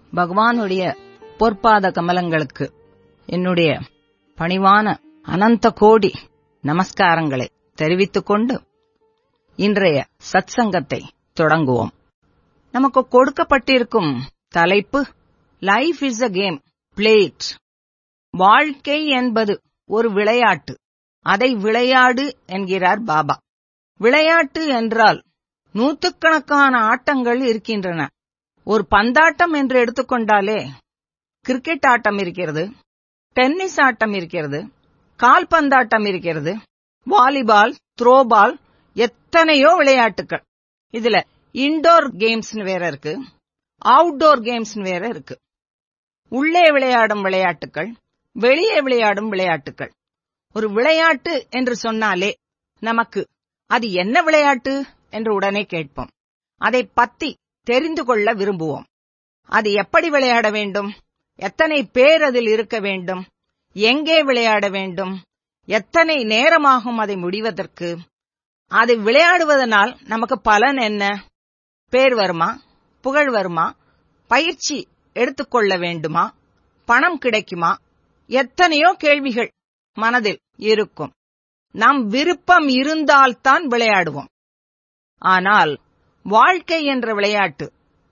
பகவானுடைய பொற்பாத கமலங்களுக்கு என்னுடைய பணிவான அனந்த கோடி நமஸ்காரங்களை தெரிவித்துக் கொண்டு இன்றைய சத்சங்கத்தை தொடங்குவோம் நமக்கு கொடுக்கப்பட்டிருக்கும் தலைப்பு life is a game played வாழ்க்கை என்பது ஒரு விளையாட்டு அதை விளையாடு என்கிறார் பாபா விளையாட்டு என்றால் நூற்றுக்கணக்கான ஆட்டங்கள் இருக்கின்றன ஒரு பந்தாட்டம் என்று எடுத்துக்கொண்டாலே கிரிக்கெட் ஆட்டம் இருக்கிறது டென்னிஸ் ஆட்டம் இருக்கிறது கால்பந்தாட்டம் இருக்கிறது வாலிபால் த்ரோபால் எத்தனையோ விளையாட்டுகள் இதுல இன்டோர் கேம்ஸ் வேற இருக்கு அவுட்டோர் கேம்ஸ் வேற இருக்கு உள்ளே விளையாடும் விளையாட்டுகள் வெளியே விளையாடும் விளையாட்டுகள் ஒரு விளையாட்டு என்று சொன்னாலே நமக்கு அது என்ன விளையாட்டு என்று உடனே கேட்போம் அதை பத்தி தெரிந்து கொள்ள விரும்புவோம் அது எப்படி விளையாட வேண்டும் எத்தனை பேர் அதில் இருக்க வேண்டும் எங்கே விளையாட வேண்டும் எத்தனை நேரமாகும் அதை முடிவதற்கு அதை விளையாடுவதனால் நமக்கு பலன் என்ன பேர் வருமா புகழ் வருமா பயிற்சி எடுத்துக்கொள்ள வேண்டுமா பணம் கிடைக்குமா எத்தனையோ கேள்விகள் மனதில் இருக்கும் நம் விருப்பம் இருந்தால்தான் விளையாடுவோம் ஆனால் வாழ்க்கை என்ற விளையாட்டு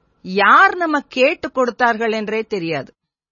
யார் நம்ம கேட்டு கொடுத்தார்கள் என்றே தெரியாது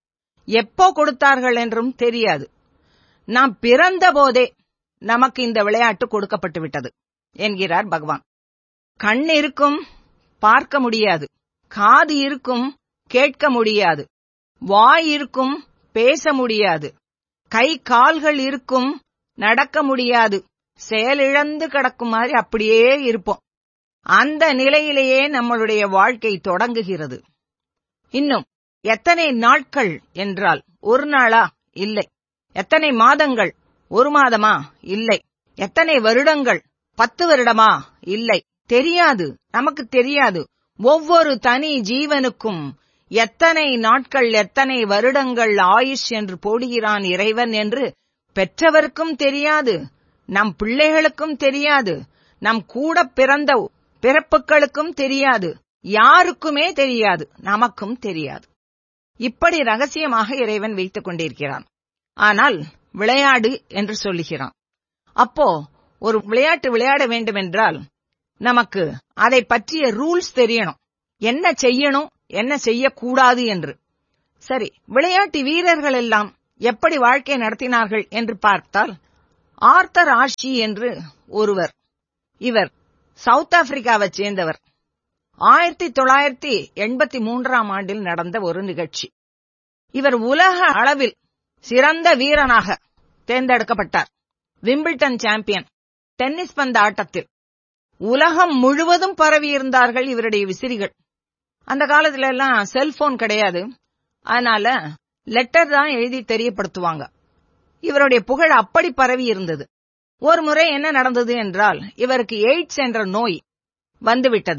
எப்போ கொடுத்தார்கள் என்றும் தெரியாது நாம் பிறந்த போதே நமக்கு இந்த விளையாட்டு கொடுக்கப்பட்டு விட்டது என்கிறார் பகவான் கண் இருக்கும் பார்க்க முடியாது காது இருக்கும் கேட்க முடியாது வாய் இருக்கும் பேச முடியாது கை கால்கள் இருக்கும் நடக்க முடியாது செயலிழந்து கிடக்கும் மாதிரி அப்படியே இருப்போம் அந்த நிலையிலேயே நம்மளுடைய வாழ்க்கை தொடங்குகிறது இன்னும் எத்தனை நாட்கள் என்றால் ஒரு நாளா இல்லை எத்தனை மாதங்கள் ஒரு மாதமா இல்லை எத்தனை வருடங்கள் பத்து வருடமா இல்லை தெரியாது நமக்கு தெரியாது ஒவ்வொரு தனி ஜீவனுக்கும் எத்தனை நாட்கள் எத்தனை வருடங்கள் ஆயுஷ் என்று போடுகிறான் இறைவன் என்று பெற்றவருக்கும் தெரியாது நம் பிள்ளைகளுக்கும் தெரியாது நம் கூட பிறந்த பிறப்புகளுக்கும் தெரியாது யாருக்குமே தெரியாது நமக்கும் தெரியாது இப்படி ரகசியமாக இறைவன் வைத்துக் கொண்டிருக்கிறான் ஆனால் விளையாடு என்று சொல்லுகிறான் அப்போ ஒரு விளையாட்டு விளையாட வேண்டுமென்றால் நமக்கு அதை பற்றிய ரூல்ஸ் தெரியணும் என்ன செய்யணும் என்ன செய்யக்கூடாது என்று சரி விளையாட்டு வீரர்கள் எல்லாம் எப்படி வாழ்க்கை நடத்தினார்கள் என்று பார்த்தால் ஆர்த்தர் ஆஷி என்று ஒருவர் இவர் சவுத் ஆப்பிரிக்காவைச் சேர்ந்தவர் ஆயிரத்தி தொள்ளாயிரத்தி எண்பத்தி மூன்றாம் ஆண்டில் நடந்த ஒரு நிகழ்ச்சி இவர் உலக அளவில் சிறந்த வீரனாக தேர்ந்தெடுக்கப்பட்டார் விம்பிள்டன் சாம்பியன் டென்னிஸ் பந்து ஆட்டத்தில் உலகம் முழுவதும் பரவியிருந்தார்கள் இவருடைய விசிறிகள் அந்த காலத்துல எல்லாம் செல்போன் கிடையாது அதனால லெட்டர் தான் எழுதி தெரியப்படுத்துவாங்க இவருடைய புகழ் அப்படி பரவி இருந்தது ஒரு முறை என்ன நடந்தது என்றால் இவருக்கு எய்ட்ஸ் என்ற நோய் வந்துவிட்டது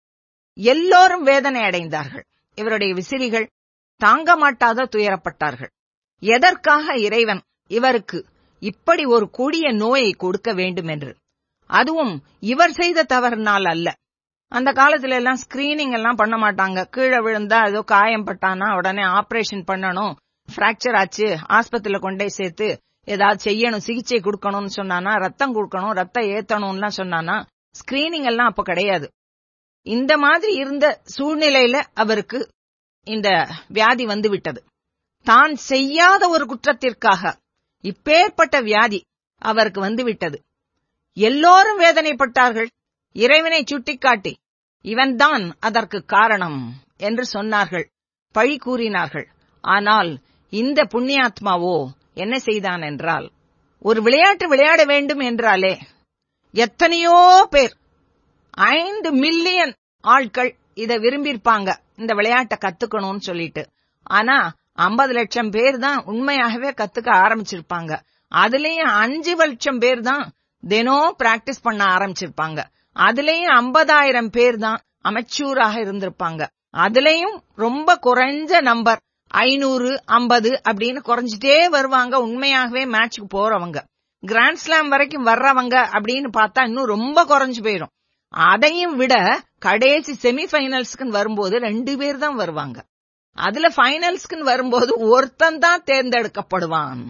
எல்லோரும் வேதனை அடைந்தார்கள் இவருடைய விசிறிகள் தாங்க மாட்டாத துயரப்பட்டார்கள் எதற்காக இறைவன் இவருக்கு இப்படி ஒரு கொடிய நோயை கொடுக்க வேண்டும் என்று அதுவும் இவர் செய்த தவறுனால் அல்ல அந்த காலத்துல எல்லாம் ஸ்கிரீனிங் எல்லாம் பண்ண மாட்டாங்க கீழே விழுந்தா ஏதோ காயம் பட்டானா உடனே ஆபரேஷன் பண்ணணும் பிராக்சர் ஆச்சு ஆஸ்பத்திரியில கொண்டே சேர்த்து ஏதாவது செய்யணும் சிகிச்சை கொடுக்கணும்னு சொன்னானா ரத்தம் கொடுக்கணும் ரத்தம் ஏத்தணும்லாம் சொன்னானா ஸ்கிரீனிங் எல்லாம் அப்ப கிடையாது இந்த மாதிரி இருந்த சூழ்நிலையில அவருக்கு இந்த வியாதி வந்து விட்டது தான் செய்யாத ஒரு குற்றத்திற்காக இப்பேற்பட்ட வியாதி அவருக்கு வந்து விட்டது எல்லோரும் வேதனைப்பட்டார்கள் இறைவனை சுட்டிக்காட்டி இவன்தான் அதற்கு காரணம் என்று சொன்னார்கள் பழி கூறினார்கள் ஆனால் இந்த புண்ணியாத்மாவோ என்ன செய்தான் என்றால் ஒரு விளையாட்டு விளையாட வேண்டும் என்றாலே எத்தனையோ பேர் ஐந்து மில்லியன் ஆட்கள் இத விரும்பியிருப்பாங்க இந்த விளையாட்டை கத்துக்கணும்னு சொல்லிட்டு ஆனா ஐம்பது லட்சம் பேர் தான் உண்மையாகவே கத்துக்க ஆரம்பிச்சிருப்பாங்க அதுலயும் அஞ்சு லட்சம் பேர் தான் தினம் பிராக்டிஸ் பண்ண ஆரம்பிச்சிருப்பாங்க அதுலயும் ஐம்பதாயிரம் பேர் தான் அமைச்சூராக இருந்திருப்பாங்க அதுலயும் ரொம்ப குறைஞ்ச நம்பர் ஐநூறு ஐம்பது அப்படின்னு குறைஞ்சிட்டே வருவாங்க உண்மையாகவே மேட்சுக்கு போறவங்க கிராண்ட் ஸ்லாம் வரைக்கும் வர்றவங்க அப்படின்னு பார்த்தா இன்னும் ரொம்ப குறைஞ்சு போயிடும் அதையும் விட கடைசி செமிஃபைனல்ஸ்க்கு வரும்போது ரெண்டு பேர் தான் வருவாங்க அதுல ஃபைனல்ஸ்க்குன்னு வரும்போது ஒருத்தன் தான் தேர்ந்தெடுக்கப்படுவான்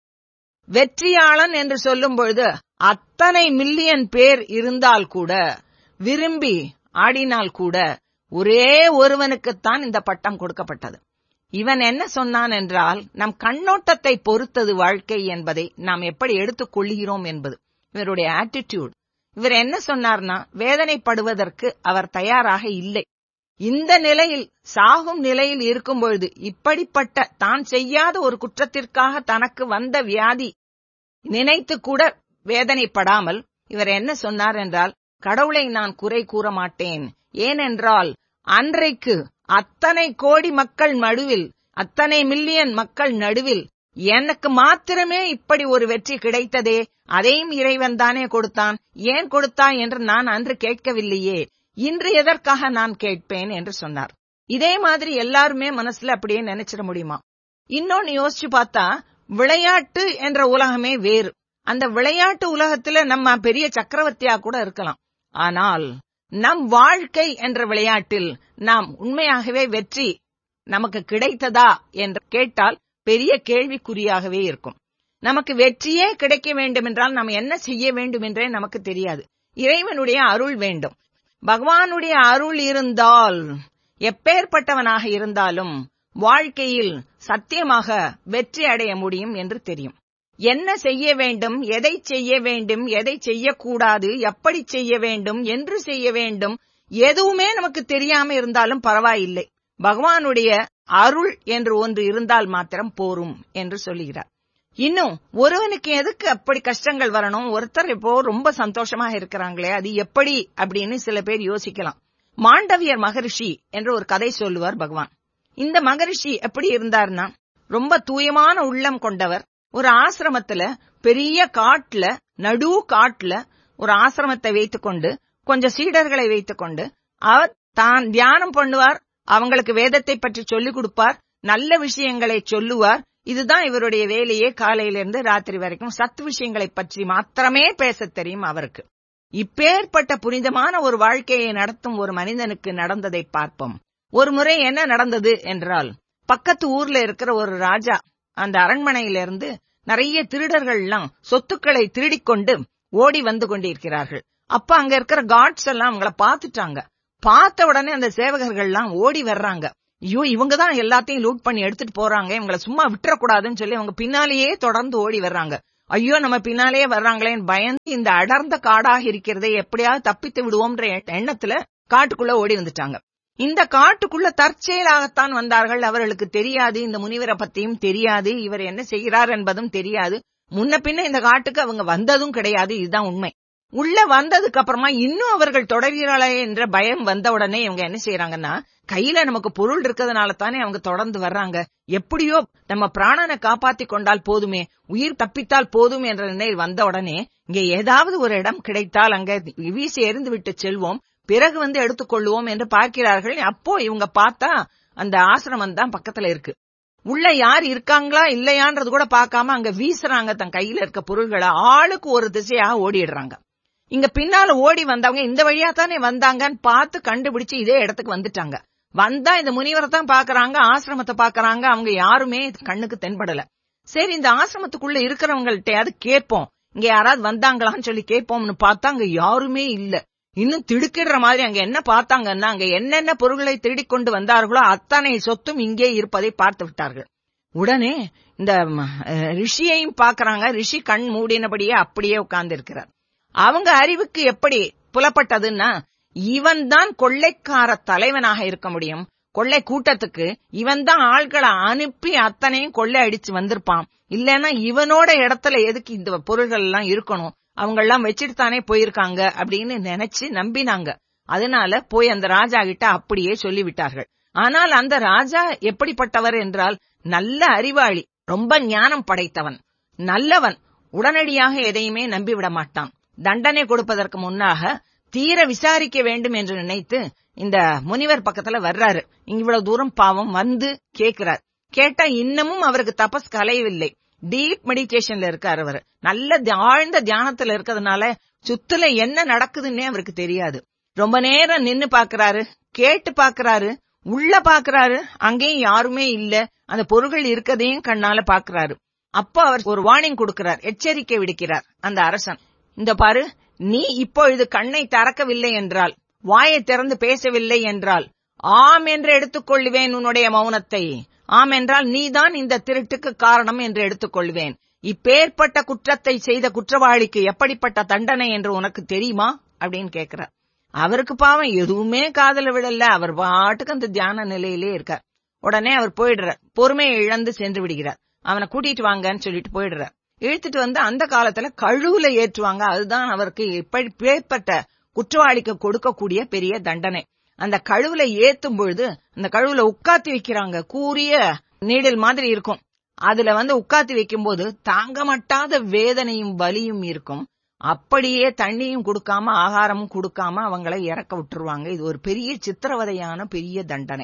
வெற்றியாளன் என்று சொல்லும் பொழுது அத்தனை மில்லியன் பேர் இருந்தால் கூட விரும்பி ஆடினால் கூட ஒரே ஒருவனுக்குத்தான் இந்த பட்டம் கொடுக்கப்பட்டது இவன் என்ன சொன்னான் என்றால் நம் கண்ணோட்டத்தை பொறுத்தது வாழ்க்கை என்பதை நாம் எப்படி எடுத்துக் கொள்கிறோம் என்பது இவருடைய ஆட்டிடியூட் இவர் என்ன சொன்னார்னா வேதனைப்படுவதற்கு அவர் தயாராக இல்லை இந்த நிலையில் சாகும் நிலையில் இருக்கும் பொழுது இப்படிப்பட்ட தான் செய்யாத ஒரு குற்றத்திற்காக தனக்கு வந்த வியாதி நினைத்து கூட வேதனைப்படாமல் இவர் என்ன சொன்னார் என்றால் கடவுளை நான் குறை கூற மாட்டேன் ஏனென்றால் அன்றைக்கு அத்தனை கோடி மக்கள் நடுவில் அத்தனை மில்லியன் மக்கள் நடுவில் எனக்கு மாத்திரமே இப்படி ஒரு வெற்றி கிடைத்ததே அதையும் இறைவன் தானே கொடுத்தான் ஏன் கொடுத்தான் என்று நான் அன்று கேட்கவில்லையே இன்று எதற்காக நான் கேட்பேன் என்று சொன்னார் இதே மாதிரி எல்லாருமே மனசுல அப்படியே நினைச்சிட முடியுமா இன்னொன்னு யோசிச்சு பார்த்தா விளையாட்டு என்ற உலகமே வேறு அந்த விளையாட்டு உலகத்துல நம்ம பெரிய சக்கரவர்த்தியா கூட இருக்கலாம் ஆனால் நம் வாழ்க்கை என்ற விளையாட்டில் நாம் உண்மையாகவே வெற்றி நமக்கு கிடைத்ததா என்று கேட்டால் பெரிய கேள்விக்குறியாகவே இருக்கும் நமக்கு வெற்றியே கிடைக்க வேண்டும் என்றால் நாம் என்ன செய்ய வேண்டும் என்றே நமக்கு தெரியாது இறைவனுடைய அருள் வேண்டும் பகவானுடைய அருள் இருந்தால் எப்பேற்பட்டவனாக இருந்தாலும் வாழ்க்கையில் சத்தியமாக வெற்றி அடைய முடியும் என்று தெரியும் என்ன செய்ய வேண்டும் எதை செய்ய வேண்டும் எதை செய்யக்கூடாது எப்படி செய்ய வேண்டும் என்று செய்ய வேண்டும் எதுவுமே நமக்கு தெரியாம இருந்தாலும் பரவாயில்லை பகவானுடைய அருள் என்று ஒன்று இருந்தால் மாத்திரம் போரும் என்று சொல்லுகிறார் இன்னும் ஒருவனுக்கு எதுக்கு அப்படி கஷ்டங்கள் வரணும் ஒருத்தர் இப்போ ரொம்ப சந்தோஷமா இருக்கிறாங்களே அது எப்படி அப்படின்னு சில பேர் யோசிக்கலாம் மாண்டவியர் மகரிஷி என்று ஒரு கதை சொல்லுவார் பகவான் இந்த மகரிஷி எப்படி இருந்தார்னா ரொம்ப தூயமான உள்ளம் கொண்டவர் ஒரு ஆசிரமத்துல பெரிய காட்டுல நடு காட்டுல ஒரு ஆசிரமத்தை வைத்துக்கொண்டு கொஞ்சம் சீடர்களை வைத்துக்கொண்டு அவர் தான் தியானம் பண்ணுவார் அவங்களுக்கு வேதத்தை பற்றி சொல்லிக் கொடுப்பார் நல்ல விஷயங்களை சொல்லுவார் இதுதான் இவருடைய வேலையே காலையிலிருந்து ராத்திரி வரைக்கும் சத் விஷயங்களை பற்றி மாத்திரமே பேசத் தெரியும் அவருக்கு இப்பேற்பட்ட புனிதமான ஒரு வாழ்க்கையை நடத்தும் ஒரு மனிதனுக்கு நடந்ததை பார்ப்போம் ஒரு முறை என்ன நடந்தது என்றால் பக்கத்து ஊர்ல இருக்கிற ஒரு ராஜா அந்த அரண்மனையிலிருந்து நிறைய திருடர்கள் எல்லாம் சொத்துக்களை திருடிக்கொண்டு ஓடி வந்து கொண்டிருக்கிறார்கள் அப்ப அங்க இருக்கிற காட்ஸ் எல்லாம் அவங்கள பாத்துட்டாங்க பார்த்த உடனே அந்த சேவகர்கள் எல்லாம் ஓடி வர்றாங்க ஐயோ இவங்க தான் எல்லாத்தையும் லூட் பண்ணி எடுத்துட்டு போறாங்க இவங்கள சும்மா விட்டுறக்கூடாதுன்னு சொல்லி அவங்க பின்னாலேயே தொடர்ந்து ஓடி வர்றாங்க ஐயோ நம்ம பின்னாலேயே வர்றாங்களேன்னு பயந்து இந்த அடர்ந்த காடாக இருக்கிறதை எப்படியாவது தப்பித்து விடுவோம்ன்ற எண்ணத்துல காட்டுக்குள்ள ஓடி வந்துட்டாங்க இந்த காட்டுக்குள்ள தற்செயலாகத்தான் வந்தார்கள் அவர்களுக்கு தெரியாது இந்த முனிவரை பத்தியும் தெரியாது இவர் என்ன செய்கிறார் என்பதும் தெரியாது முன்ன பின்ன இந்த காட்டுக்கு அவங்க வந்ததும் கிடையாது இதுதான் உண்மை உள்ள வந்ததுக்கு அப்புறமா இன்னும் அவர்கள் தொடர்கிறாளே என்ற பயம் வந்த உடனே இவங்க என்ன செய்யறாங்கன்னா கையில நமக்கு பொருள் இருக்கிறதுனால தானே அவங்க தொடர்ந்து வர்றாங்க எப்படியோ நம்ம பிராணனை காப்பாத்தி கொண்டால் போதுமே உயிர் தப்பித்தால் போதும் என்ற நிலையில் வந்த உடனே இங்க ஏதாவது ஒரு இடம் கிடைத்தால் அங்க வீசி எறிந்து விட்டு செல்வோம் பிறகு வந்து எடுத்துக்கொள்வோம் என்று பார்க்கிறார்கள் அப்போ இவங்க பார்த்தா அந்த ஆசிரமம் தான் பக்கத்துல இருக்கு உள்ள யார் இருக்காங்களா இல்லையான்றது கூட பார்க்காம அங்க வீசுறாங்க தன் கையில இருக்க பொருள்களை ஆளுக்கு ஒரு திசையாக ஓடிடுறாங்க இங்க பின்னால ஓடி வந்தவங்க இந்த வழியா தானே வந்தாங்கன்னு பார்த்து கண்டுபிடிச்சு இதே இடத்துக்கு வந்துட்டாங்க வந்தா இந்த முனிவரை தான் பாக்குறாங்க ஆசிரமத்தை பாக்குறாங்க அவங்க யாருமே கண்ணுக்கு தென்படல சரி இந்த ஆசிரமத்துக்குள்ள இருக்கிறவங்கள்ட்டயாவது கேட்போம் இங்க யாராவது வந்தாங்களான்னு சொல்லி கேட்போம்னு பார்த்தா அங்க யாருமே இல்ல இன்னும் திடுக்கிடுற மாதிரி அங்க என்ன பார்த்தாங்கன்னா அங்க என்னென்ன பொருள்களை திருடிக் கொண்டு வந்தார்களோ அத்தனை சொத்தும் இங்கே இருப்பதை பார்த்து விட்டார்கள் உடனே இந்த ரிஷியையும் பாக்குறாங்க ரிஷி கண் மூடினபடியே அப்படியே உட்கார்ந்து இருக்கிறார் அவங்க அறிவுக்கு எப்படி புலப்பட்டதுன்னா இவன் தான் கொள்ளைக்கார தலைவனாக இருக்க முடியும் கொள்ளை கூட்டத்துக்கு இவன் தான் ஆள்களை அனுப்பி அத்தனையும் கொள்ளை அடிச்சு வந்திருப்பான் இல்லன்னா இவனோட இடத்துல எதுக்கு இந்த பொருள்கள் எல்லாம் இருக்கணும் அவங்க எல்லாம் வச்சுட்டு தானே போயிருக்காங்க அப்படின்னு நினைச்சு நம்பினாங்க அதனால போய் அந்த ராஜா கிட்ட அப்படியே சொல்லிவிட்டார்கள் ஆனால் அந்த ராஜா எப்படிப்பட்டவர் என்றால் நல்ல அறிவாளி ரொம்ப ஞானம் படைத்தவன் நல்லவன் உடனடியாக எதையுமே நம்பிவிட மாட்டான் தண்டனை கொடுப்பதற்கு முன்னாக தீர விசாரிக்க வேண்டும் என்று நினைத்து இந்த முனிவர் பக்கத்துல வர்றாரு இவ்வளவு தூரம் பாவம் வந்து கேக்குறார் கேட்டா இன்னமும் அவருக்கு தபஸ் கலையவில்லை டீப் மெடிடேஷன்ல இருக்காரு அவர் நல்ல ஆழ்ந்த தியானத்துல இருக்கிறதுனால சுத்துல என்ன நடக்குதுன்னே அவருக்கு தெரியாது ரொம்ப நேரம் நின்னு பாக்குறாரு கேட்டு பாக்குறாரு உள்ள பாக்குறாரு அங்கேயும் யாருமே இல்ல அந்த பொருள்கள் இருக்கதையும் கண்ணால பாக்குறாரு அப்ப அவர் ஒரு வார்னிங் கொடுக்கிறார் எச்சரிக்கை விடுக்கிறார் அந்த அரசன் இந்த பாரு நீ இப்பொழுது கண்ணை திறக்கவில்லை என்றால் வாயை திறந்து பேசவில்லை என்றால் ஆம் என்று எடுத்துக்கொள்வேன் உன்னுடைய மௌனத்தை ஆம் என்றால் நீதான் இந்த திருட்டுக்கு காரணம் என்று எடுத்துக்கொள்வேன் இப்பேற்பட்ட குற்றத்தை செய்த குற்றவாளிக்கு எப்படிப்பட்ட தண்டனை என்று உனக்கு தெரியுமா அப்படின்னு கேக்குறார் அவருக்கு பாவம் எதுவுமே காதல விடல அவர் பாட்டுக்கு அந்த தியான நிலையிலே இருக்கார் உடனே அவர் போயிடுறார் பொறுமையை இழந்து சென்று விடுகிறார் அவனை கூட்டிட்டு வாங்கன்னு சொல்லிட்டு போயிடுறார் இழுத்துட்டு வந்து அந்த காலத்துல கழுவுல ஏற்றுவாங்க அதுதான் அவருக்கு இப்பேற்பட்ட குற்றவாளிக்கு கொடுக்கக்கூடிய பெரிய தண்டனை அந்த கழுவுல ஏத்தும் பொழுது அந்த கழுவுல உட்காத்தி வைக்கிறாங்க கூறிய நீடில் மாதிரி இருக்கும் அதுல வந்து உட்காத்தி வைக்கும்போது தாங்க மாட்டாத வேதனையும் வலியும் இருக்கும் அப்படியே தண்ணியும் கொடுக்காம ஆகாரமும் கொடுக்காம அவங்கள இறக்க விட்டுருவாங்க இது ஒரு பெரிய சித்திரவதையான பெரிய தண்டனை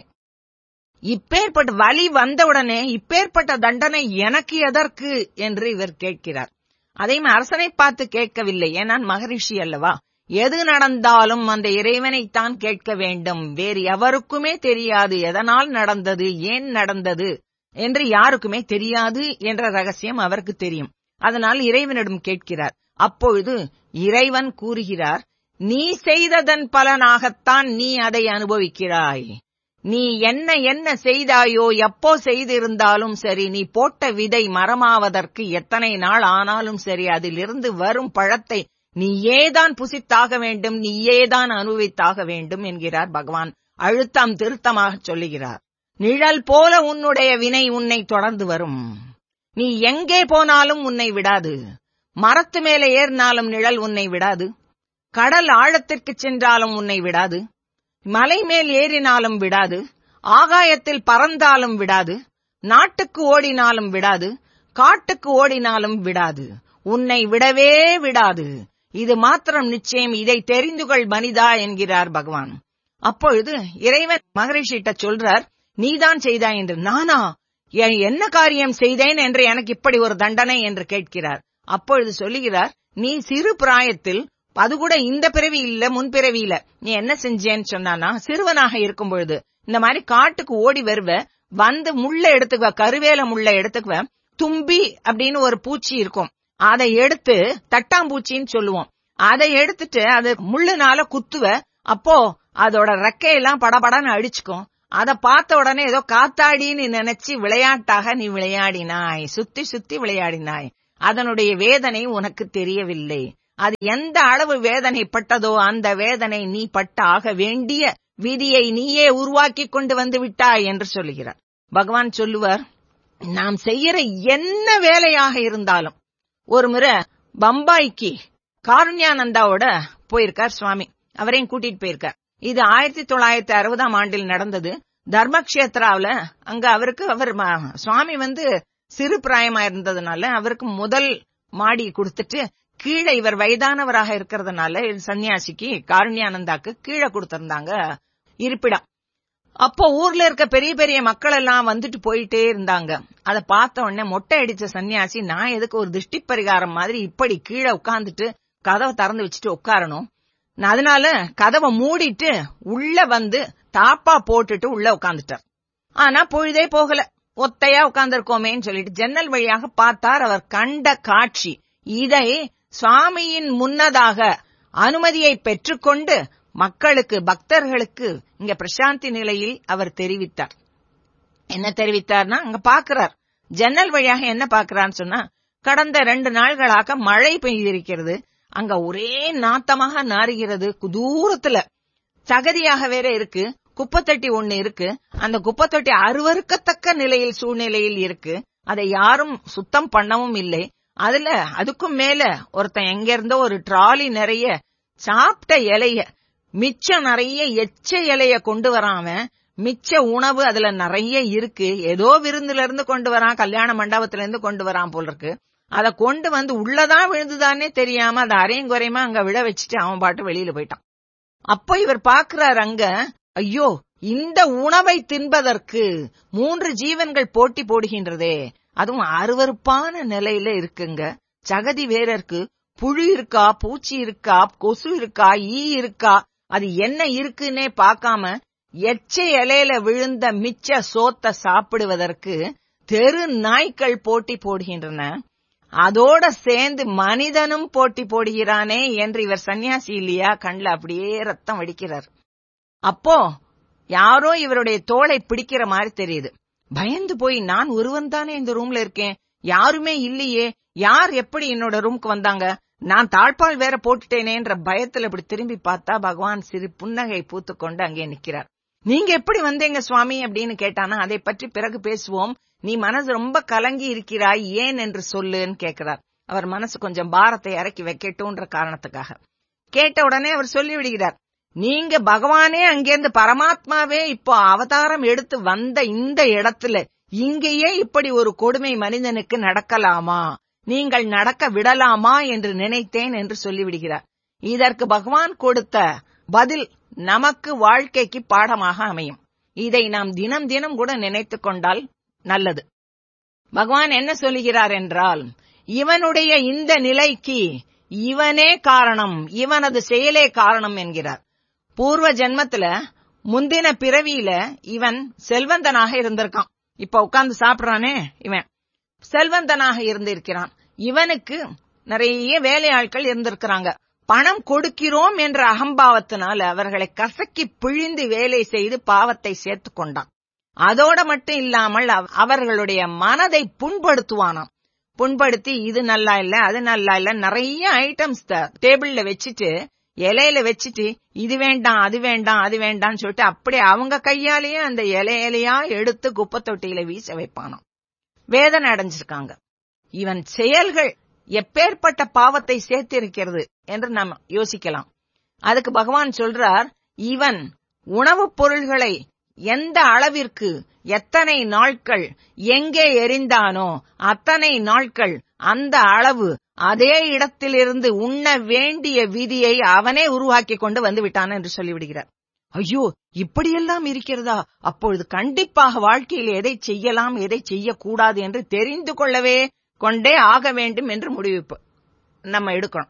இப்பேற்பட்ட வலி வந்தவுடனே இப்பேற்பட்ட தண்டனை எனக்கு எதற்கு என்று இவர் கேட்கிறார் அதையும் அரசனை பார்த்து கேட்கவில்லை ஏன்னா மகரிஷி அல்லவா எது நடந்தாலும் அந்த இறைவனைத்தான் கேட்க வேண்டும் வேறு எவருக்குமே தெரியாது எதனால் நடந்தது ஏன் நடந்தது என்று யாருக்குமே தெரியாது என்ற ரகசியம் அவருக்கு தெரியும் அதனால் இறைவனிடம் கேட்கிறார் அப்பொழுது இறைவன் கூறுகிறார் நீ செய்ததன் பலனாகத்தான் நீ அதை அனுபவிக்கிறாய் நீ என்ன என்ன செய்தாயோ எப்போ செய்திருந்தாலும் சரி நீ போட்ட விதை மரமாவதற்கு எத்தனை நாள் ஆனாலும் சரி அதிலிருந்து வரும் பழத்தை நீயேதான் புசித்தாக வேண்டும் நீயேதான் அனுபவித்தாக வேண்டும் என்கிறார் பகவான் அழுத்தம் திருத்தமாக சொல்லுகிறார் நிழல் போல உன்னுடைய வினை உன்னை தொடர்ந்து வரும் நீ எங்கே போனாலும் உன்னை விடாது மரத்து மேலே ஏறினாலும் நிழல் உன்னை விடாது கடல் ஆழத்திற்கு சென்றாலும் உன்னை விடாது மலை மேல் ஏறினாலும் விடாது ஆகாயத்தில் பறந்தாலும் விடாது நாட்டுக்கு ஓடினாலும் விடாது காட்டுக்கு ஓடினாலும் விடாது உன்னை விடவே விடாது இது மாத்திரம் நிச்சயம் இதை தெரிந்து கொள் மனிதா என்கிறார் பகவான் அப்பொழுது இறைவன் மகரிஷிட்ட சொல்றார் நீதான் செய்தாய் என்று நானா என்ன காரியம் செய்தேன் என்று எனக்கு இப்படி ஒரு தண்டனை என்று கேட்கிறார் அப்பொழுது சொல்லுகிறார் நீ சிறு பிராயத்தில் அது கூட இந்த பிறவி இல்ல முன்பிறவி இல்ல நீ என்ன செஞ்சேன்னு சொன்னானா சிறுவனாக இருக்கும் பொழுது இந்த மாதிரி காட்டுக்கு ஓடி வருவ வந்து முள்ள எடுத்துக்குவ கருவேல முள்ள எடுத்துக்குவ தும்பி அப்படின்னு ஒரு பூச்சி இருக்கும் அதை எடுத்து தட்டாம்பூச்சின்னு சொல்லுவோம் அதை எடுத்துட்டு அது முள்ளுனால குத்துவ அப்போ அதோட ரெக்கையெல்லாம் படபடன்னு அடிச்சுக்கும் அத பார்த்த உடனே ஏதோ காத்தாடின்னு நினைச்சு விளையாட்டாக நீ விளையாடினாய் சுத்தி சுத்தி விளையாடினாய் அதனுடைய வேதனை உனக்கு தெரியவில்லை அது எந்த அளவு வேதனைப்பட்டதோ அந்த வேதனை நீ பட்டாக வேண்டிய விதியை நீயே உருவாக்கி கொண்டு வந்து விட்டாய் என்று சொல்லுகிறார் பகவான் சொல்லுவார் நாம் செய்யற என்ன வேலையாக இருந்தாலும் ஒரு முறை பம்பாய்க்கு காருண்யானந்தாவோட போயிருக்கார் சுவாமி அவரையும் கூட்டிட்டு போயிருக்கார் இது ஆயிரத்தி தொள்ளாயிரத்தி அறுபதாம் ஆண்டில் நடந்தது தர்மக்ஷேத்ராவில அங்க அவருக்கு அவர் சுவாமி வந்து சிறு பிராயமா இருந்ததுனால அவருக்கு முதல் மாடி கொடுத்துட்டு கீழே இவர் வயதானவராக இருக்கிறதுனால சன்னியாசிக்கு காருண்யானந்தாக்கு கீழே கொடுத்திருந்தாங்க இருப்பிடம் அப்போ ஊர்ல இருக்க பெரிய பெரிய மக்கள் எல்லாம் வந்துட்டு போயிட்டே இருந்தாங்க அதை பார்த்த உடனே மொட்டை அடிச்ச சன்னியாசி நான் எதுக்கு ஒரு திருஷ்டி பரிகாரம் மாதிரி இப்படி கீழே உட்கார்ந்துட்டு கதவை திறந்து வச்சுட்டு உட்காரணும் அதனால கதவை மூடிட்டு உள்ள வந்து தாப்பா போட்டுட்டு உள்ள உட்காந்துட்டார் ஆனா பொழுதே போகல ஒத்தையா உட்கார்ந்திருக்கோமேன்னு சொல்லிட்டு ஜன்னல் வழியாக பார்த்தார் அவர் கண்ட காட்சி இதை சுவாமியின் முன்னதாக அனுமதியை பெற்றுக்கொண்டு மக்களுக்கு பக்தர்களுக்கு இங்க பிரசாந்தி நிலையில் அவர் தெரிவித்தார் என்ன தெரிவித்தார்னா அங்க பாக்குறார் ஜன்னல் வழியாக என்ன பாக்குறான்னு சொன்னா கடந்த ரெண்டு நாள்களாக மழை பெய்திருக்கிறது அங்க ஒரே நாத்தமாக நாறுகிறது தூரத்துல சகதியாக வேற இருக்கு குப்பத்தொட்டி ஒண்ணு இருக்கு அந்த குப்பத்தொட்டி அருவறுக்கத்தக்க நிலையில் சூழ்நிலையில் இருக்கு அதை யாரும் சுத்தம் பண்ணவும் இல்லை அதுல அதுக்கும் மேல ஒருத்தன் எங்க இருந்தோ ஒரு ட்ராலி நிறைய சாப்பிட்ட இலைய மிச்சம் நிறைய எச்ச இலைய கொண்டு வராம மிச்ச உணவு அதுல நிறைய இருக்கு ஏதோ விருந்துல இருந்து கொண்டு வரான் கல்யாண மண்டபத்துல இருந்து கொண்டு வரான் போல இருக்கு அத கொண்டு வந்து உள்ளதான் விழுந்துதானே தெரியாம அதை அரையும் குறையுமா அங்க விழ வச்சுட்டு அவன் பாட்டு வெளியில போயிட்டான் அப்போ இவர் பாக்குறாரு அங்க ஐயோ இந்த உணவை தின்பதற்கு மூன்று ஜீவன்கள் போட்டி போடுகின்றதே அதுவும் அருவறுப்பான நிலையில இருக்குங்க சகதி வேற இருக்கு புழு இருக்கா பூச்சி இருக்கா கொசு இருக்கா ஈ இருக்கா அது என்ன இருக்குன்னே பார்க்காம எச்ச இலையில விழுந்த மிச்ச சோத்த சாப்பிடுவதற்கு தெரு நாய்க்கள் போட்டி போடுகின்றன அதோட சேர்ந்து மனிதனும் போட்டி போடுகிறானே என்று இவர் சன்னியாசி இல்லையா கண்ல அப்படியே ரத்தம் வடிக்கிறார் அப்போ யாரோ இவருடைய தோளை பிடிக்கிற மாதிரி தெரியுது பயந்து போய் நான் ஒருவன் தானே இந்த ரூம்ல இருக்கேன் யாருமே இல்லையே யார் எப்படி என்னோட ரூம்க்கு வந்தாங்க நான் தாழ்பால் வேற போட்டுட்டேனேன்ற பயத்துல இப்படி திரும்பி பார்த்தா பகவான் சிறு புன்னகை பூத்துக்கொண்டு அங்கே நிக்கிறார் நீங்க எப்படி வந்தீங்க சுவாமி அப்படின்னு கேட்டானா அதை பற்றி பிறகு பேசுவோம் நீ மனசு ரொம்ப கலங்கி இருக்கிறாய் ஏன் என்று சொல்லுன்னு கேட்கிறார் அவர் மனசு கொஞ்சம் பாரத்தை இறக்கி வைக்கட்டும்ன்ற காரணத்துக்காக கேட்ட உடனே அவர் சொல்லி விடுகிறார் நீங்க பகவானே அங்கிருந்து பரமாத்மாவே இப்போ அவதாரம் எடுத்து வந்த இந்த இடத்துல இங்கேயே இப்படி ஒரு கொடுமை மனிதனுக்கு நடக்கலாமா நீங்கள் நடக்க விடலாமா என்று நினைத்தேன் என்று சொல்லிவிடுகிறார் இதற்கு பகவான் கொடுத்த பதில் நமக்கு வாழ்க்கைக்கு பாடமாக அமையும் இதை நாம் தினம் தினம் கூட நினைத்துக் கொண்டால் நல்லது பகவான் என்ன சொல்லுகிறார் என்றால் இவனுடைய இந்த நிலைக்கு இவனே காரணம் இவனது செயலே காரணம் என்கிறார் பூர்வ ஜென்மத்துல முந்தின பிறவியில இவன் செல்வந்தனாக இருந்திருக்கான் இப்ப உட்கார்ந்து சாப்பிடுறானே இவன் செல்வந்தனாக இருந்திருக்கிறான் இவனுக்கு நிறைய வேலையாட்கள் இருந்திருக்கிறாங்க பணம் கொடுக்கிறோம் என்ற அகம்பாவத்தினால் அவர்களை கசக்கி பிழிந்து வேலை செய்து பாவத்தை சேர்த்து கொண்டான் அதோட மட்டும் இல்லாமல் அவர்களுடைய மனதை புண்படுத்துவானாம் புண்படுத்தி இது நல்லா இல்ல அது நல்லா இல்ல நிறைய ஐட்டம்ஸ் டேபிள்ல வச்சுட்டு இலையில வச்சுட்டு இது வேண்டாம் அது வேண்டாம் அது வேண்டாம்னு சொல்லிட்டு அப்படியே அவங்க கையாலேயே அந்த இலை இலையா எடுத்து குப்பை தொட்டியில வீச வைப்பானாம் வேதனை அடைஞ்சிருக்காங்க இவன் செயல்கள் எப்பேற்பட்ட பாவத்தை சேர்த்திருக்கிறது என்று நாம் யோசிக்கலாம் அதுக்கு பகவான் சொல்றார் இவன் உணவுப் பொருள்களை எந்த அளவிற்கு எத்தனை நாட்கள் எங்கே எரிந்தானோ அத்தனை நாட்கள் அந்த அளவு அதே இடத்திலிருந்து உண்ண வேண்டிய விதியை அவனே உருவாக்கி கொண்டு வந்து விட்டான் என்று சொல்லிவிடுகிறார் ஐயோ இப்படியெல்லாம் இருக்கிறதா அப்பொழுது கண்டிப்பாக வாழ்க்கையில் எதை செய்யலாம் எதை செய்யக்கூடாது என்று தெரிந்து கொள்ளவே கொண்டே ஆக வேண்டும் என்று முடிவு நம்ம எடுக்கணும்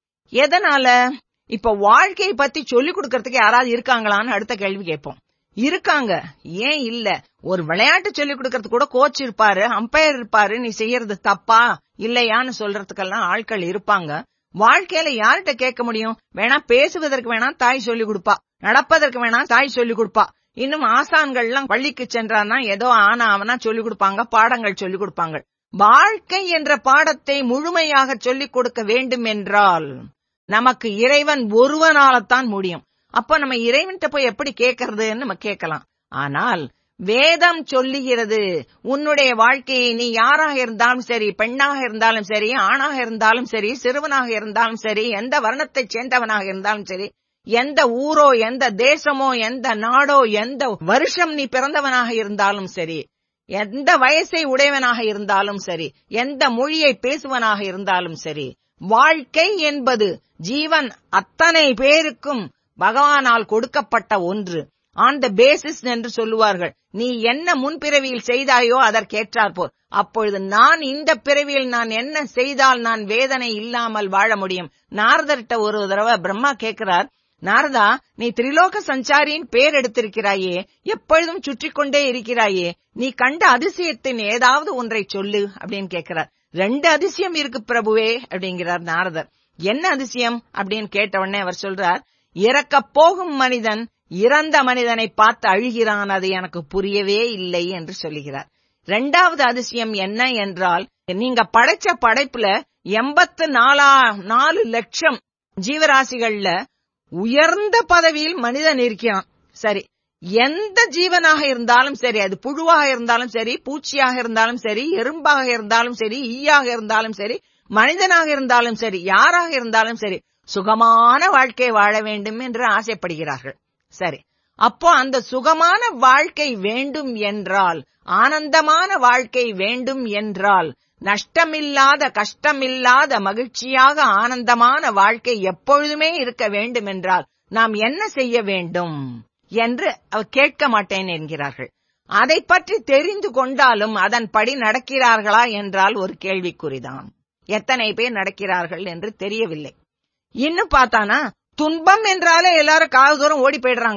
எதனால இப்ப வாழ்க்கையை பத்தி சொல்லிக் கொடுக்கறதுக்கு யாராவது இருக்காங்களான்னு அடுத்த கேள்வி கேட்போம் இருக்காங்க ஏன் இல்ல ஒரு விளையாட்டு சொல்லிக் கொடுக்கறது கூட கோச் இருப்பாரு அம்பையர் இருப்பாரு நீ செய்யறது தப்பா இல்லையான்னு சொல்றதுக்கெல்லாம் ஆட்கள் இருப்பாங்க வாழ்க்கையில யார்கிட்ட கேட்க முடியும் வேணா பேசுவதற்கு வேணா தாய் சொல்லி கொடுப்பா நடப்பதற்கு வேணா தாய் சொல்லி கொடுப்பா இன்னும் ஆசான்கள்லாம் பள்ளிக்கு சென்றான்னா ஏதோ ஆனா அவனா சொல்லி கொடுப்பாங்க பாடங்கள் சொல்லி கொடுப்பாங்க வாழ்க்கை என்ற பாடத்தை முழுமையாக சொல்லிக் கொடுக்க வேண்டும் என்றால் நமக்கு இறைவன் ஒருவனாலத்தான் முடியும் அப்ப நம்ம இறைவன்கிட்ட போய் எப்படி கேட்கறதுன்னு நம்ம கேட்கலாம் ஆனால் வேதம் சொல்லுகிறது உன்னுடைய வாழ்க்கையை நீ யாராக இருந்தாலும் சரி பெண்ணாக இருந்தாலும் சரி ஆணாக இருந்தாலும் சரி சிறுவனாக இருந்தாலும் சரி எந்த வர்ணத்தைச் சேர்ந்தவனாக இருந்தாலும் சரி எந்த ஊரோ எந்த தேசமோ எந்த நாடோ எந்த வருஷம் நீ பிறந்தவனாக இருந்தாலும் சரி எந்த வயசை உடையவனாக இருந்தாலும் சரி எந்த மொழியை பேசுவனாக இருந்தாலும் சரி வாழ்க்கை என்பது ஜீவன் அத்தனை பேருக்கும் பகவானால் கொடுக்கப்பட்ட ஒன்று ஆன் த பேசிஸ் என்று சொல்லுவார்கள் நீ என்ன முன்பிறவியில் செய்தாயோ அதற்கேற்றாற்போர் அப்பொழுது நான் இந்த பிறவியில் நான் என்ன செய்தால் நான் வேதனை இல்லாமல் வாழ முடியும் நாரதர்கிட்ட ஒரு தடவை பிரம்மா கேட்கிறார் நாரதா நீ திரிலோக சஞ்சாரியின் பேர் எடுத்திருக்கிறாயே எப்பொழுதும் சுற்றி கொண்டே இருக்கிறாயே நீ கண்ட அதிசயத்தின் ஏதாவது ஒன்றை சொல்லு அப்படின்னு கேட்கிறார் ரெண்டு அதிசயம் இருக்கு பிரபுவே அப்படிங்கிறார் நாரதர் என்ன அதிசயம் அப்படின்னு கேட்ட உடனே அவர் சொல்றார் இறக்கப் போகும் மனிதன் இறந்த மனிதனை பார்த்து அழுகிறான் அது எனக்கு புரியவே இல்லை என்று சொல்லுகிறார் இரண்டாவது அதிசயம் என்ன என்றால் நீங்க படைச்ச படைப்புல எண்பத்து நாலா நாலு லட்சம் ஜீவராசிகள்ல உயர்ந்த பதவியில் மனிதன் இருக்கிறான் சரி எந்த ஜீவனாக இருந்தாலும் சரி அது புழுவாக இருந்தாலும் சரி பூச்சியாக இருந்தாலும் சரி எறும்பாக இருந்தாலும் சரி ஈயாக இருந்தாலும் சரி மனிதனாக இருந்தாலும் சரி யாராக இருந்தாலும் சரி சுகமான வாழ்க்கை வாழ வேண்டும் என்று ஆசைப்படுகிறார்கள் சரி அப்போ அந்த சுகமான வாழ்க்கை வேண்டும் என்றால் ஆனந்தமான வாழ்க்கை வேண்டும் என்றால் நஷ்டமில்லாத கஷ்டமில்லாத மகிழ்ச்சியாக ஆனந்தமான வாழ்க்கை எப்பொழுதுமே இருக்க வேண்டும் என்றால் நாம் என்ன செய்ய வேண்டும் என்று அவர் கேட்க மாட்டேன் என்கிறார்கள் அதை பற்றி தெரிந்து கொண்டாலும் அதன்படி நடக்கிறார்களா என்றால் ஒரு கேள்விக்குறிதான் எத்தனை பேர் நடக்கிறார்கள் என்று தெரியவில்லை இன்னும் பார்த்தானா துன்பம் என்றாலே எல்லாரும் காது தூரம் ஓடி போயிடுறாங்க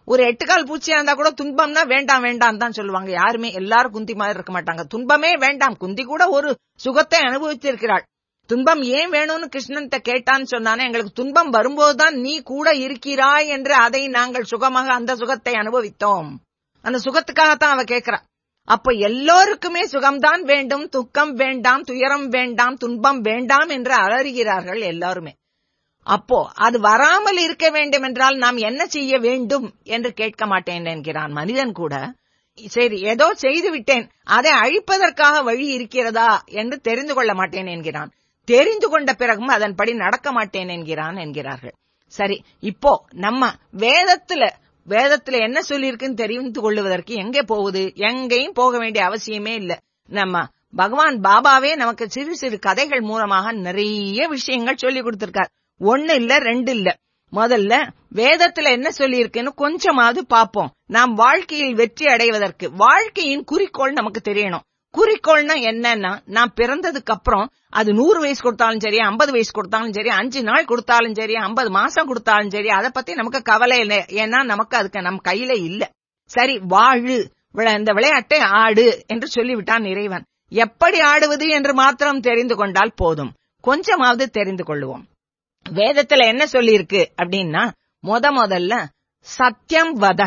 ஒரு எட்டுக்கால் பூச்சியா இருந்தா கூட துன்பம்னா வேண்டாம் வேண்டாம் தான் சொல்லுவாங்க யாருமே எல்லாரும் குந்தி மாதிரி இருக்க மாட்டாங்க துன்பமே வேண்டாம் குந்தி கூட ஒரு சுகத்தை அனுபவித்திருக்கிறாள் துன்பம் ஏன் வேணும்னு கிருஷ்ணன் கேட்டான்னு சொன்னானே எங்களுக்கு துன்பம் வரும்போதுதான் நீ கூட இருக்கிறாய் என்று அதை நாங்கள் சுகமாக அந்த சுகத்தை அனுபவித்தோம் அந்த சுகத்துக்காகத்தான் அவ கேட்கிறா அப்ப எல்லோருக்குமே சுகம்தான் வேண்டும் துக்கம் வேண்டாம் துயரம் வேண்டாம் துன்பம் வேண்டாம் என்று அலறுகிறார்கள் எல்லாருமே அப்போ அது வராமல் இருக்க வேண்டும் என்றால் நாம் என்ன செய்ய வேண்டும் என்று கேட்க மாட்டேன் என்கிறான் மனிதன் கூட சரி ஏதோ செய்து விட்டேன் அதை அழிப்பதற்காக வழி இருக்கிறதா என்று தெரிந்து கொள்ள மாட்டேன் என்கிறான் தெரிந்து கொண்ட பிறகும் அதன்படி நடக்க மாட்டேன் என்கிறான் என்கிறார்கள் சரி இப்போ நம்ம வேதத்துல வேதத்துல என்ன சொல்லியிருக்குன்னு தெரிந்து கொள்வதற்கு எங்கே போகுது எங்கேயும் போக வேண்டிய அவசியமே இல்ல நம்ம பகவான் பாபாவே நமக்கு சிறு சிறு கதைகள் மூலமாக நிறைய விஷயங்கள் சொல்லி கொடுத்திருக்கார் ஒன்னு இல்ல ரெண்டு இல்ல முதல்ல வேதத்துல என்ன சொல்லியிருக்குன்னு கொஞ்சமாவது பாப்போம் நாம் வாழ்க்கையில் வெற்றி அடைவதற்கு வாழ்க்கையின் குறிக்கோள் நமக்கு தெரியணும் குறிக்கோள்னா என்னன்னா நான் பிறந்ததுக்கு அப்புறம் அது நூறு வயசு கொடுத்தாலும் சரி ஐம்பது வயசு கொடுத்தாலும் சரி அஞ்சு நாள் கொடுத்தாலும் சரி ஐம்பது மாசம் கொடுத்தாலும் சரி அதை பத்தி நமக்கு கவலை இல்லை ஏன்னா நமக்கு அதுக்கு நம் கையில இல்ல சரி வாழு இந்த விளையாட்டை ஆடு என்று சொல்லிவிட்டான் இறைவன் எப்படி ஆடுவது என்று மாத்திரம் தெரிந்து கொண்டால் போதும் கொஞ்சமாவது தெரிந்து கொள்வோம் வேதத்துல என்ன சொல்லியிருக்கு அப்படின்னா முத முதல்ல சத்தியம் வத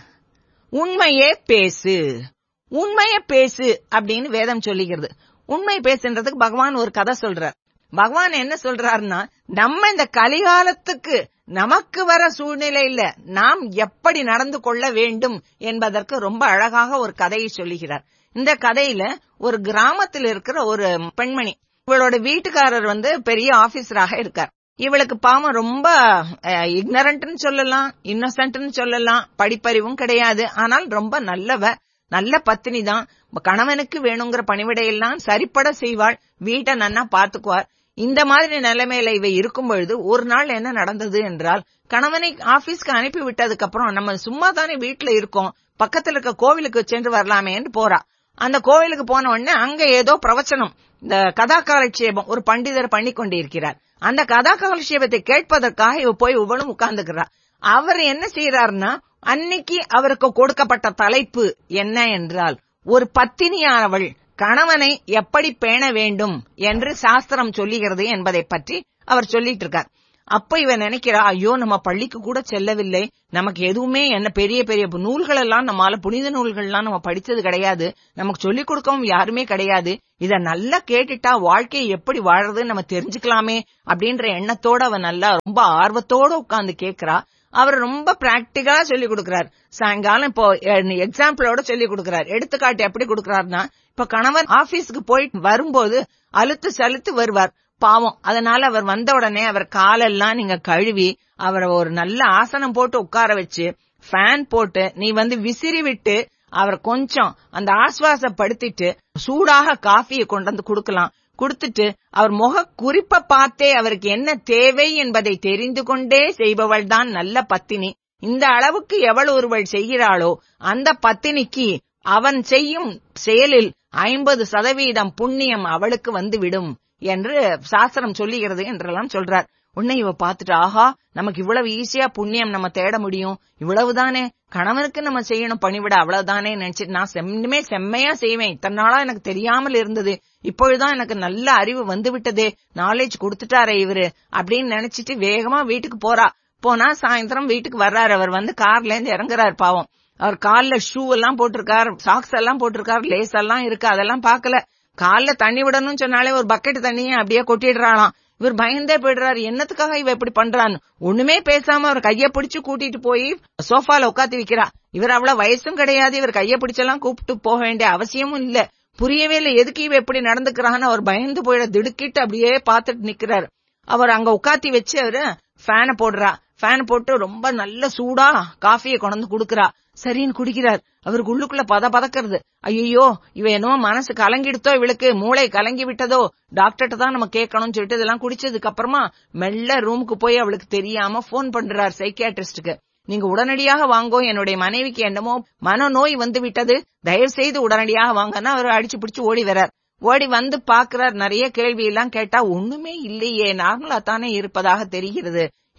உண்மையே பேசு உண்மைய பேசு அப்படின்னு வேதம் சொல்லிக்கிறது உண்மை பேசுன்றதுக்கு பகவான் ஒரு கதை சொல்றார் பகவான் என்ன சொல்றாருன்னா நம்ம இந்த கலிகாலத்துக்கு நமக்கு வர சூழ்நிலையில நாம் எப்படி நடந்து கொள்ள வேண்டும் என்பதற்கு ரொம்ப அழகாக ஒரு கதையை சொல்லுகிறார் இந்த கதையில ஒரு கிராமத்தில் இருக்கிற ஒரு பெண்மணி இவளோட வீட்டுக்காரர் வந்து பெரிய ஆபீசராக இருக்கார் இவளுக்கு பாவம் ரொம்ப இக்னரண்ட்னு சொல்லலாம் இன்னசென்ட்னு சொல்லலாம் படிப்பறிவும் கிடையாது ஆனால் ரொம்ப நல்லவ நல்ல பத்தினி தான் கணவனுக்கு வேணுங்கிற பணிவிடையெல்லாம் சரிப்பட செய்வாள் வீட்டை நன்னா பாத்துக்குவார் இந்த மாதிரி நிலைமையில இவ இருக்கும் பொழுது ஒரு நாள் என்ன நடந்தது என்றால் கணவனை ஆபீஸ்க்கு அனுப்பி விட்டதுக்கு அப்புறம் நம்ம சும்மா தானே வீட்டுல இருக்கோம் பக்கத்துல இருக்க கோவிலுக்கு சென்று வரலாமேன்னு போறா அந்த கோவிலுக்கு போன உடனே அங்க ஏதோ பிரவச்சனம் இந்த கதா காலட்சேபம் ஒரு பண்டிதர் பண்ணி கொண்டிருக்கிறார் அந்த கதா காலட்சேபத்தை கேட்பதற்காக இவ போய் இவளும் உட்கார்ந்துக்கிறா அவர் என்ன செய்யறாருன்னா அன்னைக்கு அவருக்கு கொடுக்கப்பட்ட தலைப்பு என்ன என்றால் ஒரு பத்தினியானவள் கணவனை எப்படி பேண வேண்டும் என்று சாஸ்திரம் சொல்லுகிறது என்பதை பற்றி அவர் சொல்லிட்டு இருக்கார் அப்ப இவன் நினைக்கிறா ஐயோ நம்ம பள்ளிக்கு கூட செல்லவில்லை நமக்கு எதுவுமே என்ன பெரிய பெரிய நூல்கள் எல்லாம் நம்மால புனித நூல்கள் எல்லாம் நம்ம படிச்சது கிடையாது நமக்கு சொல்லிக் கொடுக்கவும் யாருமே கிடையாது இத நல்லா கேட்டுட்டா வாழ்க்கையை எப்படி வாழறதுன்னு நம்ம தெரிஞ்சுக்கலாமே அப்படின்ற எண்ணத்தோட அவன் நல்லா ரொம்ப ஆர்வத்தோட உட்கார்ந்து கேக்குறா அவர் ரொம்ப பிராக்டிகலா சொல்லி கொடுக்கிறார் சாயங்காலம் இப்போ எக்ஸாம்பிளோட சொல்லி கொடுக்கிறார் எடுத்துக்காட்டு எப்படி கொடுக்கிறாருன்னா இப்ப கணவன் ஆபீஸ்க்கு போயிட்டு வரும்போது அழுத்து சலுத்து வருவார் பாவம் அதனால அவர் வந்த உடனே அவர் காலெல்லாம் நீங்க கழுவி அவரை ஒரு நல்ல ஆசனம் போட்டு உட்கார வச்சு ஃபேன் போட்டு நீ வந்து விசிறி விட்டு அவர் கொஞ்சம் அந்த ஆஸ்வாசப்படுத்திட்டு சூடாக காஃபியை கொண்டு வந்து கொடுக்கலாம் கொடுத்துட்டு அவர் முக குறிப்ப பார்த்தே அவருக்கு என்ன தேவை என்பதை தெரிந்து கொண்டே செய்பவள் தான் நல்ல பத்தினி இந்த அளவுக்கு எவள் ஒருவள் செய்கிறாளோ அந்த பத்தினிக்கு அவன் செய்யும் செயலில் ஐம்பது சதவீதம் புண்ணியம் அவளுக்கு வந்து விடும் என்று சாஸ்திரம் சொல்லுகிறது என்றெல்லாம் சொல்றார் உன்னை இவ பாத்துட்டு ஆஹா நமக்கு இவ்வளவு ஈஸியா புண்ணியம் நம்ம தேட முடியும் இவ்வளவுதானே கணவனுக்கு நம்ம செய்யணும் பணிவிட அவ்வளவுதானே நினைச்சிட்டு நான் செம்மே செம்மையா செய்வேன் இத்தனை நாளா எனக்கு தெரியாமல் இருந்தது இப்பொழுதுதான் எனக்கு நல்ல அறிவு வந்து விட்டதே நாலேஜ் கொடுத்துட்டாரே இவரு அப்படின்னு நினைச்சிட்டு வேகமா வீட்டுக்கு போறா போனா சாயந்தரம் வீட்டுக்கு வர்றாரு அவர் வந்து கார்ல இருந்து இறங்குறாரு பாவம் அவர் கால்ல ஷூ எல்லாம் போட்டிருக்கார் சாக்ஸ் எல்லாம் போட்டிருக்கார் லேஸ் எல்லாம் இருக்கு அதெல்லாம் பாக்கல கால்ல தண்ணி விடணும்னு சொன்னாலே ஒரு பக்கெட் தண்ணியை அப்படியே கொட்டிடுறாளாம் இவர் பயந்தே போயிடுறாரு என்னத்துக்காக இவ இப்படி பண்றான்னு ஒண்ணுமே பேசாம அவர் கைய பிடிச்சு கூட்டிட்டு போய் சோஃபால உட்காந்து வைக்கிறா இவர் அவ்வளவு வயசும் கிடையாது இவர் கைய பிடிச்செல்லாம் கூப்பிட்டு போக வேண்டிய அவசியமும் இல்ல புரியவே இல்லை எதுக்கு இவ எப்படி நடந்துக்கிறான்னு அவர் பயந்து போயிட திடுக்கிட்டு அப்படியே பாத்துட்டு நிக்கிறாரு அவர் அங்க உட்காத்தி வச்சு அவரு ஃபேனை போடுறா ஃபேன் போட்டு ரொம்ப நல்ல சூடா காஃபியை கொண்டு குடுக்கறா சரின்னு குடிக்கிறார் அவருக்கு உள்ளுக்குள்ள பத பதக்கிறது ஐயோ இவ என்னமோ மனசு கலங்கிடுத்தோ இவளுக்கு மூளை கலங்கி விட்டதோ டாக்டர்கிட்ட தான் நம்ம கேட்கணும்னு சொல்லிட்டு இதெல்லாம் குடிச்சதுக்கு அப்புறமா மெல்ல ரூமுக்கு போய் அவளுக்கு தெரியாம போன் பண்றார் சைக்கியாட்ரிஸ்டுக்கு நீங்க உடனடியாக வாங்கோ என்னுடைய மனைவிக்கு என்னமோ மனநோய் வந்து விட்டது தயவு செய்து உடனடியாக வாங்கன்னா அவர் அடிச்சு பிடிச்சு ஓடி வர்றார் ஓடி வந்து பாக்குறார் நிறைய கேள்வி எல்லாம் கேட்டா ஒண்ணுமே இல்லையே நார்மலா தானே இருப்பதாக தெரிகிறது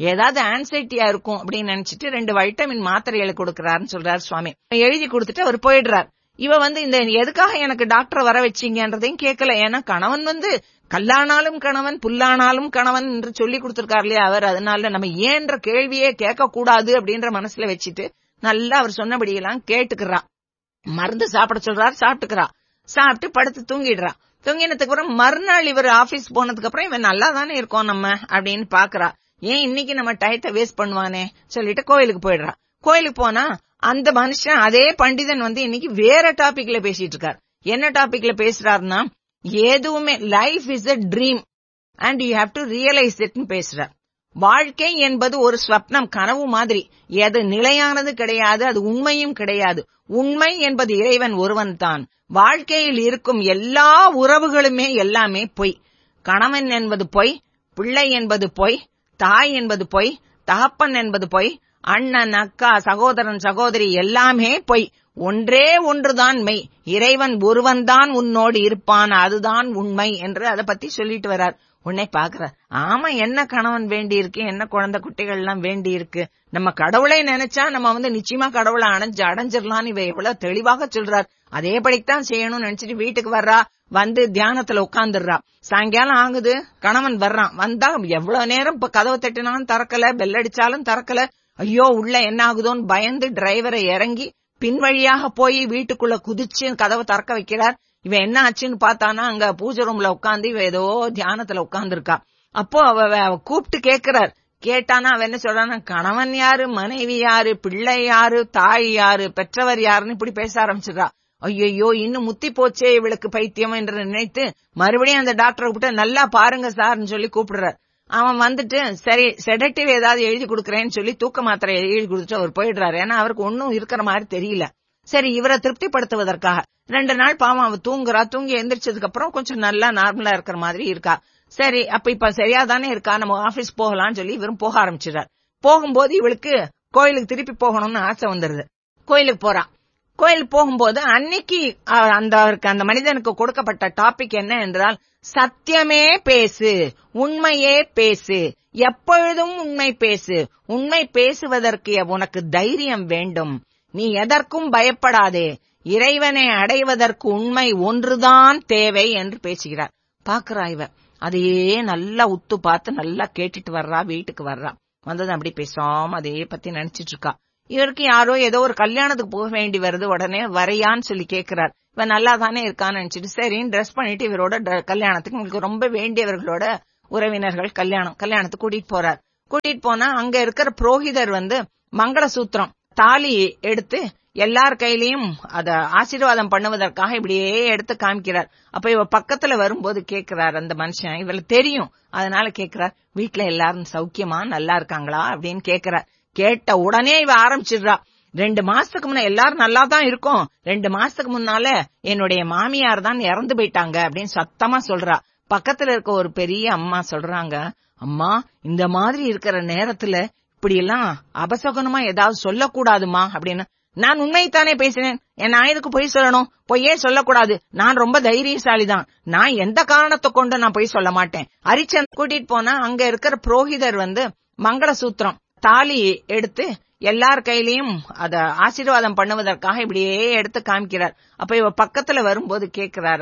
ஏதாவது ஆன்சைட்டியா இருக்கும் அப்படின்னு நினைச்சிட்டு ரெண்டு வைட்டமின் மாத்திரைகளை கொடுக்கறாருன்னு சொல்றாரு சுவாமி எழுதி கொடுத்துட்டு அவர் போயிடுறார் இவ வந்து இந்த எதுக்காக எனக்கு டாக்டர் வர வச்சீங்கன்றதையும் கேட்கல ஏன்னா கணவன் வந்து கல்லானாலும் கணவன் புல்லானாலும் கணவன் என்று சொல்லி கொடுத்திருக்காரு இல்லையா அவர் அதனால நம்ம ஏன்ற கேள்வியே கேட்க கூடாது அப்படின்ற மனசுல வச்சுட்டு நல்லா அவர் சொன்னபடியெல்லாம் கேட்டுக்கிறா மருந்து சாப்பிட சொல்றாரு சாப்பிட்டுக்கிறா சாப்பிட்டு படுத்து தூங்கிடுறா தூங்கினதுக்கு அப்புறம் மறுநாள் இவர் ஆபீஸ் போனதுக்கு அப்புறம் இவன் நல்லா தானே இருக்கோம் நம்ம அப்படின்னு பாக்குறா ஏன் இன்னைக்கு நம்ம டயத்தை வேஸ்ட் பண்ணுவானே சொல்லிட்டு கோயிலுக்கு போயிடுறா கோயிலுக்கு போனா அந்த மனுஷன் அதே பண்டிதன் வந்து இன்னைக்கு வேற டாபிக்ல பேசிட்டு இருக்கார் என்ன டாபிக்ல பேசுறாருன்னா எதுவுமே life is a dream and you have to realize இட்னு பேசுறார் வாழ்க்கை என்பது ஒரு ஸ்வப்னம் கனவு மாதிரி எது நிலையானது கிடையாது அது உண்மையும் கிடையாது உண்மை என்பது இறைவன் ஒருவன் தான் வாழ்க்கையில் இருக்கும் எல்லா உறவுகளுமே எல்லாமே பொய் கணவன் என்பது பொய் பிள்ளை என்பது பொய் தாய் என்பது பொய் தகப்பன் என்பது பொய் அண்ணன் அக்கா சகோதரன் சகோதரி எல்லாமே பொய் ஒன்றே ஒன்றுதான் மெய் இறைவன் ஒருவன்தான் உன்னோடு இருப்பான் அதுதான் உண்மை என்று அதை பத்தி சொல்லிட்டு வர்றார் உன்னை பாக்குற ஆமா என்ன கணவன் வேண்டி இருக்கு என்ன குழந்தை குட்டிகள் எல்லாம் வேண்டி இருக்கு நம்ம கடவுளை நினைச்சா நம்ம வந்து நிச்சயமா கடவுளை அடைஞ்சு அடைஞ்சிடலாம்னு இவ எவ்வளவு தெளிவாக சொல்றார் அதேபடித்தான் செய்யணும்னு நினைச்சிட்டு வீட்டுக்கு வர்றா வந்து தியானத்துல உட்கார்ந்துடுறா சாயங்காலம் ஆகுது கணவன் வர்றான் வந்தா எவ்வளவு நேரம் இப்ப கதவு தட்டினாலும் திறக்கல பெல் அடிச்சாலும் திறக்கல ஐயோ உள்ள என்ன ஆகுதோன்னு பயந்து டிரைவரை இறங்கி பின்வழியாக போய் வீட்டுக்குள்ள குதிச்சு கதவை திறக்க வைக்கிறார் இவன் என்ன ஆச்சுன்னு பார்த்தானா அங்க பூஜை ரூம்ல உட்காந்து இவ ஏதோ தியானத்துல உட்கார்ந்து இருக்கா அப்போ அவ அவ கூப்பிட்டு கேக்குறார் கேட்டானா அவன் என்ன சொல்றானா கணவன் யாரு மனைவி யாரு பிள்ளை யாரு தாய் யாரு பெற்றவர் யாருன்னு இப்படி பேச ஆரம்பிச்சிடுறா ஐயோ இன்னும் முத்தி போச்சே இவளுக்கு பைத்தியம் என்று நினைத்து மறுபடியும் அந்த டாக்டரை கூப்பிட்டு நல்லா பாருங்க சார்னு சொல்லி கூப்பிடுறார் அவன் வந்துட்டு சரி செடட்டிவ் ஏதாவது எழுதி கொடுக்கறேன்னு சொல்லி தூக்க மாத்திரை எழுதி கொடுத்துட்டு அவர் போயிடுறாரு ஏன்னா அவருக்கு ஒன்னும் இருக்கிற மாதிரி தெரியல சரி இவரை திருப்திப்படுத்துவதற்காக ரெண்டு நாள் பாவம் அவ தூங்குறா தூங்கி எந்திரிச்சதுக்கு அப்புறம் கொஞ்சம் நல்லா நார்மலா இருக்கிற மாதிரி இருக்கா சரி அப்ப இப்ப சரியா தானே இருக்கா நம்ம ஆபீஸ் போகலாம்னு சொல்லி இவரும் போக ஆரம்பிச்சிடார் போகும்போது இவளுக்கு கோயிலுக்கு திருப்பி போகணும்னு ஆசை வந்துருது கோயிலுக்கு போறான் கோயில் போகும்போது அன்னைக்கு அந்த அவருக்கு அந்த மனிதனுக்கு கொடுக்கப்பட்ட டாபிக் என்ன என்றால் சத்தியமே பேசு உண்மையே பேசு எப்பொழுதும் உண்மை பேசு உண்மை பேசுவதற்கு உனக்கு தைரியம் வேண்டும் நீ எதற்கும் பயப்படாதே இறைவனை அடைவதற்கு உண்மை ஒன்றுதான் தேவை என்று பேசுகிறார் பாக்குறா இவ அதையே நல்லா உத்து பார்த்து நல்லா கேட்டுட்டு வர்றா வீட்டுக்கு வர்றா வந்தது அப்படி பேசாம அதையே பத்தி நினைச்சிட்டு இருக்கா இவருக்கு யாரோ ஏதோ ஒரு கல்யாணத்துக்கு போக வேண்டி வருது உடனே வரையான்னு சொல்லி கேக்குறார் இவன் நல்லா தானே இருக்கான்னு நினைச்சிட்டு சரின்னு ட்ரெஸ் பண்ணிட்டு இவரோட கல்யாணத்துக்கு உங்களுக்கு ரொம்ப வேண்டியவர்களோட உறவினர்கள் கல்யாணம் கல்யாணத்துக்கு கூட்டிட்டு போறார் கூட்டிட்டு போனா அங்க இருக்கிற புரோகிதர் வந்து மங்களசூத்திரம் தாலி எடுத்து எல்லார் கையிலயும் அத ஆசீர்வாதம் பண்ணுவதற்காக இப்படியே எடுத்து காமிக்கிறார் அப்ப இவ பக்கத்துல வரும்போது கேக்குறார் அந்த மனுஷன் இவள தெரியும் அதனால கேக்குறார் வீட்டுல எல்லாரும் சௌக்கியமா நல்லா இருக்காங்களா அப்படின்னு கேக்குறார் கேட்ட உடனே இவ ஆரம்பிச்சிடுறா ரெண்டு மாசத்துக்கு முன்ன எல்லாரும் நல்லா தான் இருக்கும் ரெண்டு மாசத்துக்கு முன்னால என்னுடைய மாமியார் தான் இறந்து போயிட்டாங்க அப்படின்னு சத்தமா சொல்றா பக்கத்துல இருக்க ஒரு பெரிய அம்மா சொல்றாங்க அம்மா இந்த மாதிரி இருக்கிற நேரத்துல இப்படி எல்லாம் அபசகுனமா ஏதாவது சொல்லக்கூடாதுமா அப்படின்னு நான் உண்மைத்தானே பேசினேன் நான் எதுக்கு பொய் சொல்லணும் பொய்யே சொல்லக்கூடாது நான் ரொம்ப தைரியசாலி தான் நான் எந்த காரணத்தை கொண்டு நான் பொய் சொல்ல மாட்டேன் அரிச்சந்த் கூட்டிட்டு போனா அங்க இருக்கிற புரோகிதர் வந்து மங்களசூத்திரம் தாலி எடுத்து எல்லார் கையிலயும் அத ஆசீர்வாதம் பண்ணுவதற்காக இப்படியே எடுத்து காமிக்கிறார் அப்ப இவ பக்கத்துல வரும்போது கேக்குறாரு